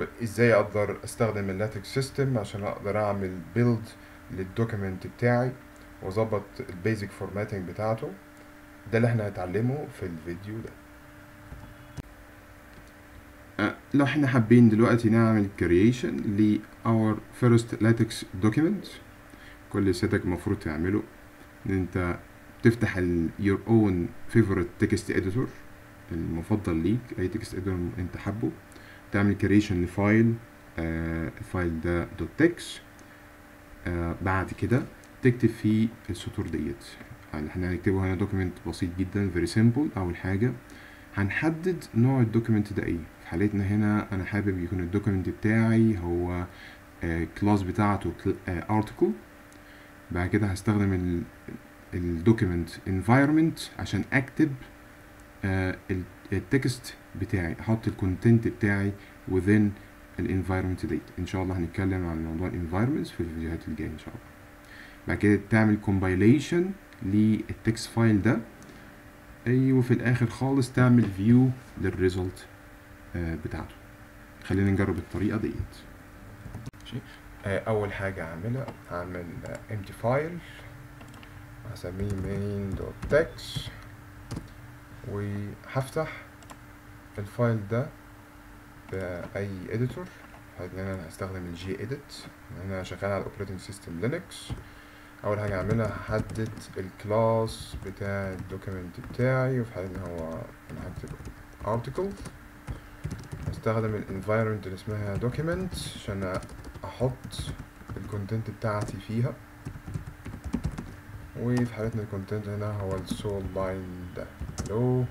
ازاي اقدر استخدم اللاتكس سيستم عشان اقدر اعمل بيلد للدوكيمنت بتاعي واظبط البيزك فورماتنج بتاعته ده اللي احنا هنتعلمه في الفيديو ده أه، لو احنا حابين دلوقتي نعمل creation ل our first latex document كل اللي سيادتك المفروض تعمله ان انت تفتح ال your own favorite text editor المفضل ليك اي text editor انت حابه تعمل creation لفايل آه الفايل ده .tex آه بعد كده تكتب فيه السطور ديت يعني احنا هنكتبه هنا دوكيمنت بسيط جدا very simple اول حاجه هنحدد نوع الدوكيمنت ده ايه في حالتنا هنا انا حابب يكون الدوكيمنت بتاعي هو كلاس بتاعته ارتكل بعد كده هستخدم الدوكيمنت environment عشان اكتب التكست بتاعي احط الكونتنت بتاعي within الانفايرمنت ديت ان شاء الله هنتكلم عن موضوع الانفايرمنتس في الفيديوهات الجايه ان شاء الله بعد كده تعمل compilation للتكست فايل ده ايوه وفي الاخر خالص تعمل فيو للريزلت بتاعته خلينا نجرب الطريقه ديت ماشي آه، اول حاجه هعملها هعمل empty فايل هسميه main.text وهفتح الفايل ده بأي editor ان انا هستخدم الجي edit انا شغال على الاوبريتنج سيستم لينكس اول حاجه هعملها هحدد الكلاس بتاع الدوكيمنت بتاعي وفي حالة ان هو انا هكتب article هستخدم الانفايرمنت اللي اسمها document عشان احط الكونتنت بتاعتي فيها وفي حالتنا الكونتنت هنا هو السول لاين ده hello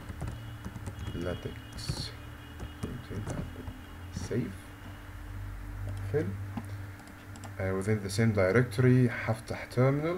latex content save اقفل uh, within the same directory هفتح terminal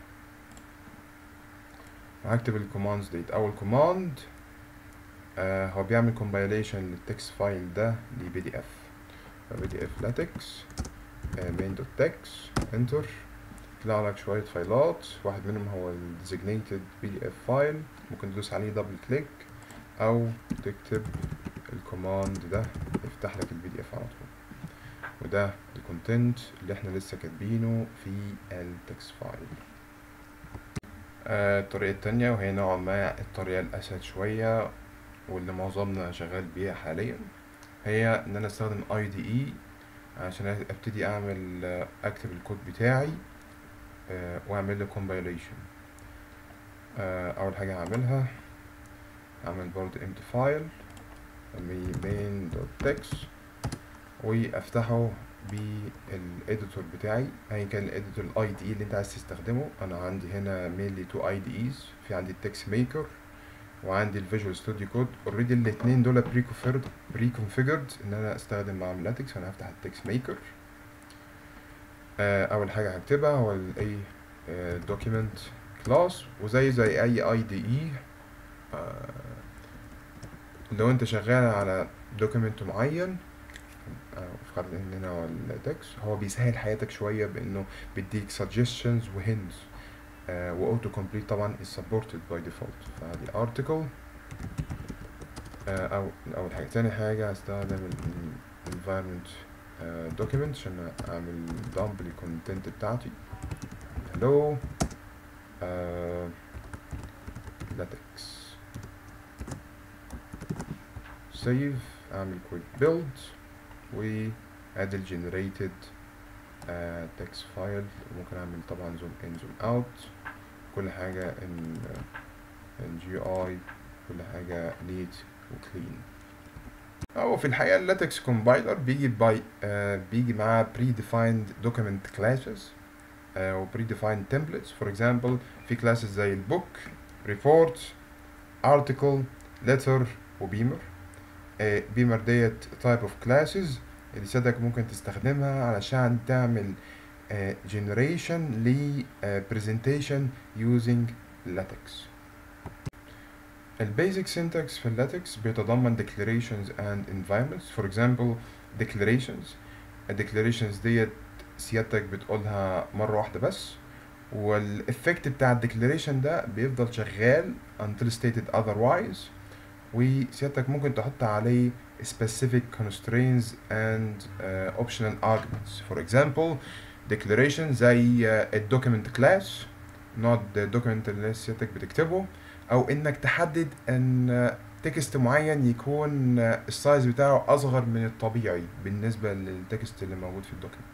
وهكتب الكوماندز ديت اول كوماند uh, هو بيعمل compilation للتكست فايل ده ل PDF بي دي اف لاتكس main.text enter يطلع لك شوية فايلات واحد منهم هو ال designated PDF فايل ممكن تدوس عليه دبل كليك أو تكتب الكوماند ده يفتح لك البي دي اف على طول وده الكونتنت اللي احنا لسه كاتبينه في التكست فايل آه الطريقة التانية وهي نوعا ما الطريقة الأسهل شوية واللي معظمنا شغال بيها حاليا هي ان انا استخدم اي دي اي عشان ابتدي اعمل اكتب الكود بتاعي أه واعمل له compilation أه اول حاجه هعملها هعمل برضه empty file main.text وافتحه بالاديتور بتاعي ايا كان الاديتور الاي دي اللي انت عايز تستخدمه انا عندي هنا mainly two اي دي ايز في عندي التكست ميكر وعندي الفيجوال ستوديو كود اوريدي الاثنين دول بري بري كونفيجرد ان انا استخدم معاهم لاتكس فانا هفتح التكست ميكر اول حاجه هكتبها هو الاي دوكيمنت كلاس وزي زي اي اي دي اي لو انت شغال على دوكيمنت معين افترض ان هنا هو التكست هو بيسهل حياتك شويه بانه بيديك suggestions وهنتس واوتو كومبليت طبعا is supported by default فهذه article uh, او اول حاجه تاني حاجه هستخدم ال environment uh, document عشان اعمل dump للكونتنت بتاعتي hello uh, latex save اعمل quick build و add ال generated تكست فايل ممكن اعمل طبعا زوم ان زوم اوت كل حاجة ان ان جي اي كل حاجة نيت وكلين او في الحقيقة اللاتكس كومبايلر بيجي باي آه بيجي معاه بري ديفايند دوكيمنت كلاسز و بري ديفايند تمبلتس فور اكزامبل في كلاسز زي البوك ريبورت ارتكل ليتر وبيمر بيمر ديت تايب اوف كلاسز اللي سيادتك ممكن تستخدمها علشان تعمل uh, generation ل uh, presentation using latex البيزك syntax في اللاتكس بيتضمن declarations and environments for example declarations الديكلاريشنز ديت سيادتك بتقولها مرة واحدة بس والإفكت بتاع الديكلاريشن ده بيفضل شغال until stated otherwise وسيادتك ممكن تحط عليه specific constraints and uh, optional arguments for example declaration زي uh, الدوكيمنت كلاس not the document اللي سيادتك بتكتبه او انك تحدد ان تكست معين يكون السايز بتاعه اصغر من الطبيعي بالنسبه للتكست اللي موجود في الدوكيمنت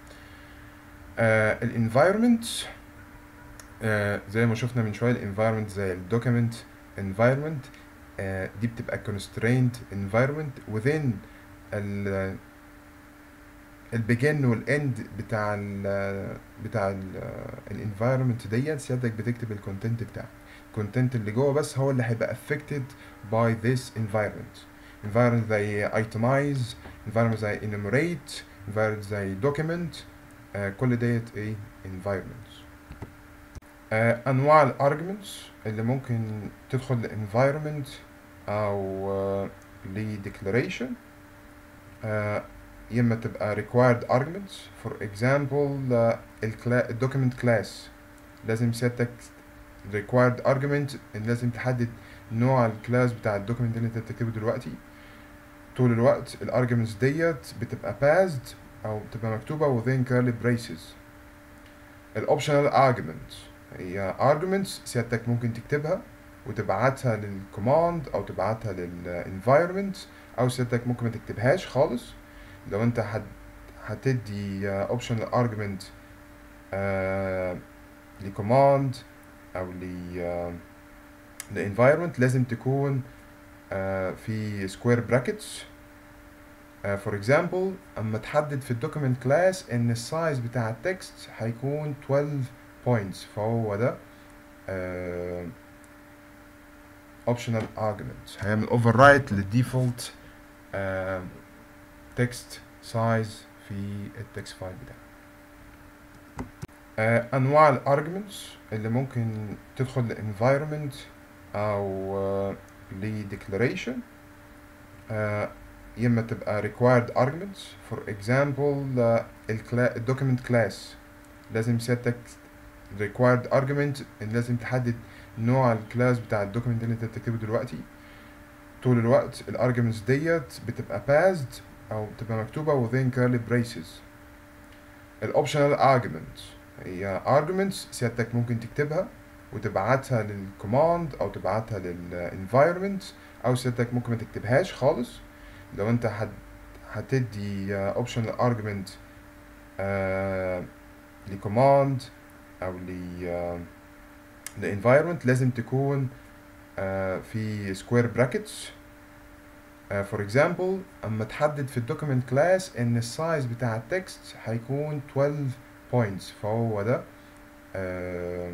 الانفايرمنت زي ما شفنا من شويه الانفايرمنت زي الدوكيمنت environment آه، دي بتبقى constrained environment within ال البيجن والاند بتاع ال بتاع الانفايرمنت ديت سيادتك بتكتب الكونتنت بتاعك الكونتنت اللي جوه بس هو اللي هيبقى affected by this environment environment زي itemize environment زي enumerate environment زي document آه كل ديت ايه environments آه انواع الارجمنتس اللي ممكن تدخل environment او آه ل declaration آه يا اما تبقى required arguments for example آه الكلا الدوكيمنت كلاس لازم سيادتك required argument ان لازم تحدد نوع الكلاس بتاع الدوكيمنت اللي انت بتكتبه دلوقتي طول الوقت الارجمنتس ديت بتبقى passed او بتبقى مكتوبه within curly braces الاوبشنال arguments هي arguments سيادتك ممكن تكتبها وتبعتها للكوماند او تبعتها للانفايرمنت او سيادتك ممكن ما تكتبهاش خالص لو انت هت هتدي اوبشنال argument آه لكوماند او ل الانفايرمنت لازم تكون آه في سكوير براكتس فور اكزامبل اما تحدد في الدوكيمنت كلاس ان السايز بتاع التكست هيكون 12 بوينتس فهو ده آه optional argument هيعمل override للديفولت آه text size في التكست فايل بتاعك آه انواع الارجمنتس اللي ممكن تدخل لانفايرمنت او آه لديكلاريشن آه يا اما تبقى required arguments for example آه الكلا الدوكيمنت كلاس لازم سيادتك required argument ان لازم تحدد نوع الكلاس بتاع الدوكيمنت اللي انت بتكتبه دلوقتي طول الوقت الارجمنتس ديت بتبقى passed او بتبقى مكتوبه within curly braces الاوبشنال arguments هي arguments سيادتك ممكن تكتبها وتبعتها للكوماند او تبعتها للانفايرمنت او سيادتك ممكن ما تكتبهاش خالص لو انت هت هتدي اوبشنال argument آه لكوماند او ل الانفايرمنت لازم تكون آه في سكوير براكتس فور اكزامبل اما تحدد في الدوكيمنت كلاس ان السايز بتاع التكست هيكون 12 بوينتس فهو ده آه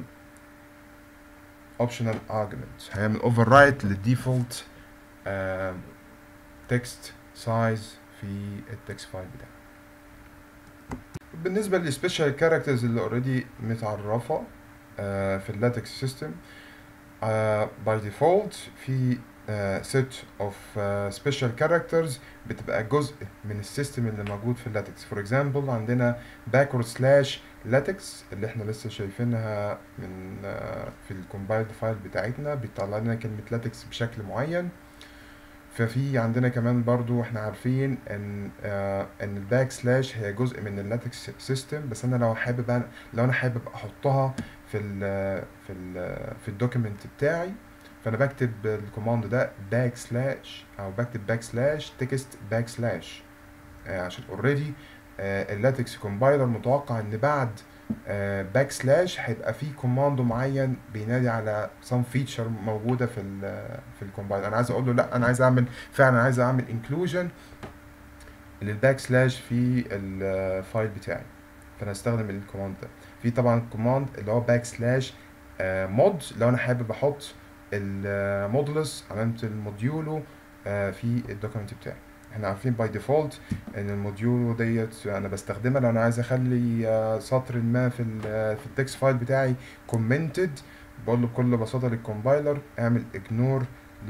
optional argument هيعمل override للديفولت آه text size في التكست فايل بتاعك بالنسبة للسبيشال كاركترز اللي اوريدي متعرفة آه في اللاتكس سيستم باي ديفولت في set of uh, special characters بتبقى جزء من السيستم اللي موجود في اللاتكس فور اكزامبل عندنا backward slash latex اللي احنا لسه شايفينها من uh, في الكومبايلد فايل بتاعتنا بيطلع لنا كلمة لاتكس بشكل معين ففي عندنا كمان برضو احنا عارفين ان آه ان الباك سلاش هي جزء من اللاتكس سيستم بس انا لو حابب أنا لو انا حابب احطها في ال في ال في الدوكيمنت بتاعي فانا بكتب الكوماند ده باك سلاش او بكتب باك سلاش تكست باك سلاش عشان اوريدي آه اللاتكس كومبايلر متوقع ان بعد باك uh, سلاش هيبقى في كوماند معين بينادي على some feature موجوده في ال في الكومبايلر انا عايز اقول له لا انا عايز اعمل فعلا عايز اعمل inclusion للباك سلاش في الفايل بتاعي فانا هستخدم الكوماند ده في طبعا الكوماند اللي هو باك سلاش مود لو انا حابب احط المودلس علامه الموديولو uh, في الدوكيمنت بتاعي احنا عارفين باي ديفولت ان الموديول ديت انا بستخدمها لو انا عايز اخلي سطر ما في ال في التكست فايل بتاعي كومنتد بقول له بكل بساطه للكومبايلر اعمل اجنور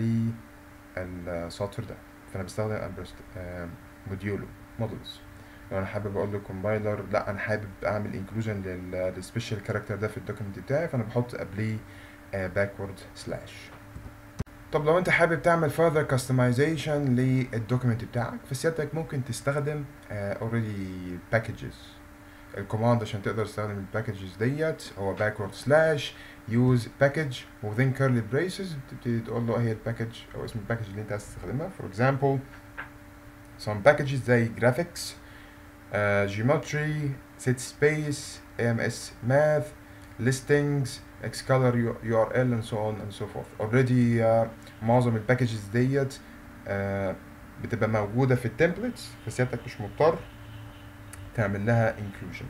للسطر ده فانا بستخدم موديولو مودلز لو انا حابب اقول للكومبايلر لا انا حابب اعمل انكلوجن للسبيشال كاركتر ده في الدوكيمنت بتاعي فانا بحط قبليه باكورد سلاش طب لو انت حابب تعمل further customization للدوكيمنت بتاعك فسيادتك ممكن تستخدم uh, already packages الكوماند عشان تقدر تستخدم الباكجز ديت هو backward slash use package within curly braces بتبتدي تقول له ايه هي الباكج او اسم الباكج اللي انت عايز تستخدمها for example some packages زي graphics uh, geometry set space ams math listings xcolor url and so on and so forth already uh, معظم الباكجز ديت uh, بتبقى موجودة في التمبلتس فسيادتك مش مضطر تعمل لها inclusion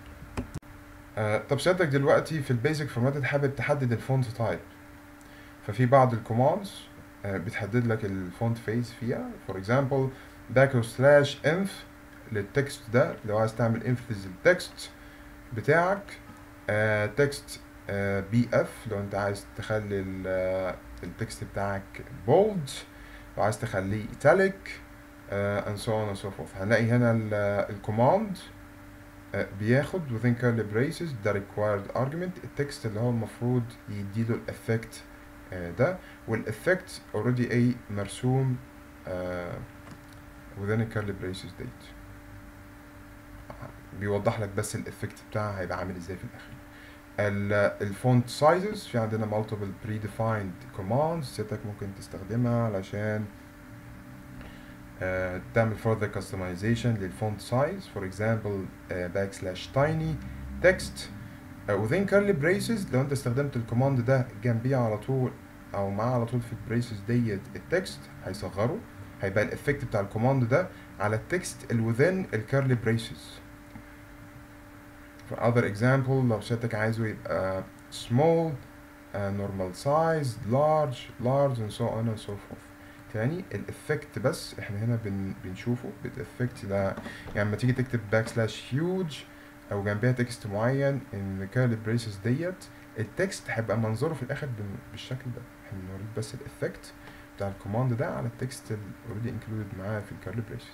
آه طب سيادتك دلوقتي في البيزك فورمات حابب تحدد الفونت تايب ففي بعض الكوماندز آه بتحدد لك الفونت فيس فيها فور اكزامبل باكو سلاش انف للتكست ده لو عايز تعمل انفذ التكست بتاعك تكست بي اف لو انت عايز تخلي التكست بتاعك بولد لو عايز تخليه ايتاليك uh, and so on and so forth هنلاقي هنا الكوماند uh, بياخد within curly braces ده required argument التكست اللي هو المفروض يديله الافكت uh, ده والافكت already ايه مرسوم uh, within curly braces ديت بيوضح لك بس الافكت بتاعها هيبقى عامل ازاي في الاخر الفونت سايزز في عندنا multiple predefined commands سيادتك ممكن تستخدمها علشان Uh, تعمل further customization للفونت size for example uh, backslash tiny text uh, within curly braces لو انت استخدمت الكوماند ده جنبيه على طول او معاه على طول في البريسز ديت التكست هيصغره هيبقى الافكت بتاع الكوماند ده على التكست اللي within الكيرلي braces for other example لو سيادتك عايزه يبقى small uh, normal size large large and so on and so forth تاني الافكت بس احنا هنا بن بنشوفه بالافكت ده يعني لما تيجي تكتب باك سلاش هيوج او جنبها تكست معين ان كيرلي بريسز ديت التكست هيبقى منظره في الاخر بالشكل ده احنا بنوريك بس الافكت بتاع الكوماند ده على التكست اوريدي انكلودد معاه في الكيرلي بريسز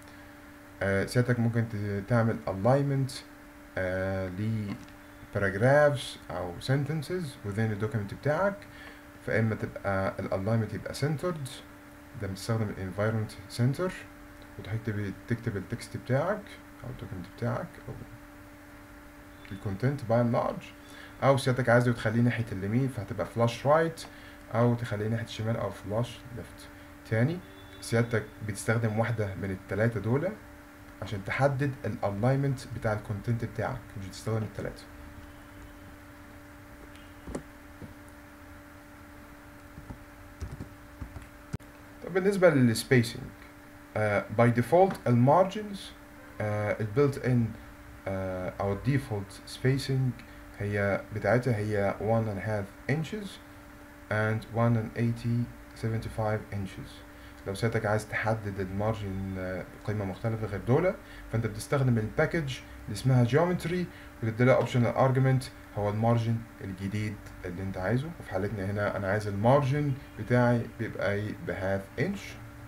آه سيادتك ممكن تعمل alignment آه ل paragraphs او sentences within الدوكيمنت بتاعك فاما تبقى الالاينمنت يبقى centered ده بتستخدم الانفايرمنت سنتر وتكتب تكتب التكست بتاعك او الدوكيمنت بتاعك او الكونتنت باي لارج او سيادتك عايزه تخليه ناحيه اليمين فهتبقى فلاش رايت او تخليه ناحيه الشمال او فلاش ليفت تاني سيادتك بتستخدم واحده من الثلاثه دول عشان تحدد الالاينمنت بتاع الكونتنت بتاعك مش بتستخدم الثلاثه طب بالنسبة للسبيسنج باي ديفولت المارجنز البيلت ان او الديفولت سبيسنج هي بتاعتها هي 1 and a half inches and 1 and 80 75 inches لو سيادتك عايز تحدد المارجن قيمة مختلفة غير دولة فانت بتستخدم الباكج اللي اسمها geometry وتديلها اوبشنال ارجمنت هو المارجن الجديد اللي انت عايزه وفي حالتنا هنا انا عايز المارجن بتاعي بيبقى ايه بهاف انش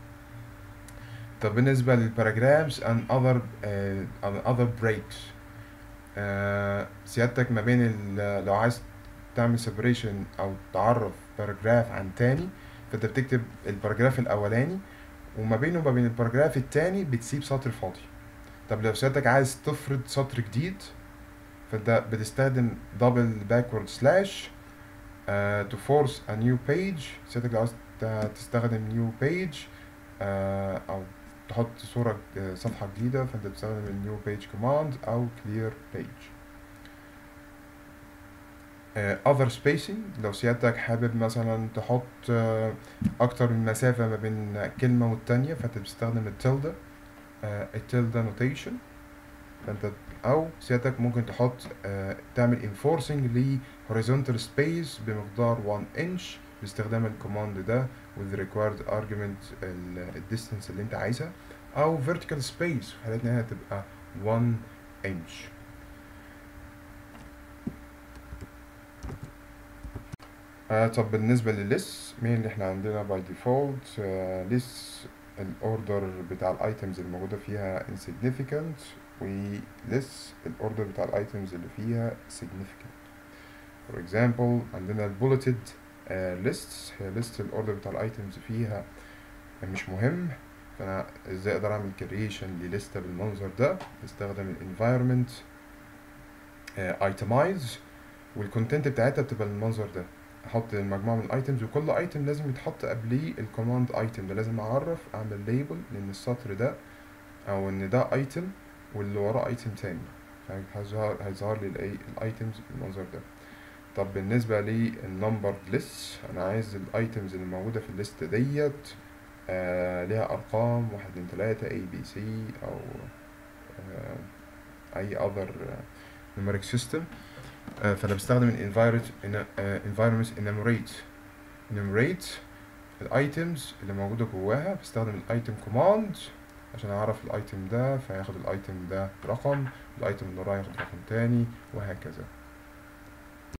طب بالنسبة للباراجرافز and other uh, and other breaks uh, سيادتك ما بين لو عايز تعمل separation او تعرف باراجراف عن تاني فانت بتكتب الباراجراف الاولاني وما بينه وما بين الباراجراف التاني بتسيب سطر فاضي طب لو سيادتك عايز تفرض سطر جديد فانت بتستخدم دبل باكورد سلاش to force a new page سيادتك لو عايز تستخدم new page uh, او تحط صورة صفحة جديدة فانت بتستخدم النيو page command او clear page uh, other spacing لو سيادتك حابب مثلا تحط uh, اكتر من مسافة ما بين كلمة والتانية فانت بتستخدم التلدة التلدة notation فانت او سيادتك ممكن تحط uh, تعمل enforcing ل horizontal space بمقدار 1 inch باستخدام الكوماند ده with required argument ال distance اللي انت عايزها او vertical space في حالتنا هنا تبقى 1 inch آه طب بالنسبة للليس مين اللي احنا عندنا باي ديفولت ليس الاوردر بتاع الايتمز الموجودة فيها insignificant وليس الاوردر بتاع الايتمز اللي فيها significant for example عندنا البوليتد lists هي list الاوردر بتاع الايتمز فيها مش مهم فانا ازاي اقدر اعمل creation لليستة بالمنظر ده استخدم ال environment آه، itemize والكونتنت بتاعتها بتبقى بالمنظر ده احط مجموعة من الايتمز وكل ايتم لازم يتحط قبليه الكوماند ايتم ده لازم اعرف اعمل ليبل لان السطر ده او ان ده ايتم واللي وراه ايتم تاني فهيظهر هيظهر لي الايه الايتمز بالمنظر ده طب بالنسبة للنمبر ليست انا عايز الايتمز اللي موجودة في الليست ديت آه ليها ارقام واحد اتنين تلاتة اي بي سي او آه اي other آه numeric system آه فانا بستخدم ال environment آه environment enumerate enumerate الايتمز اللي موجودة جواها بستخدم الايتم command عشان اعرف الايتم ده فياخد الايتم ده رقم الايتم اللي وراه ياخد رقم تاني وهكذا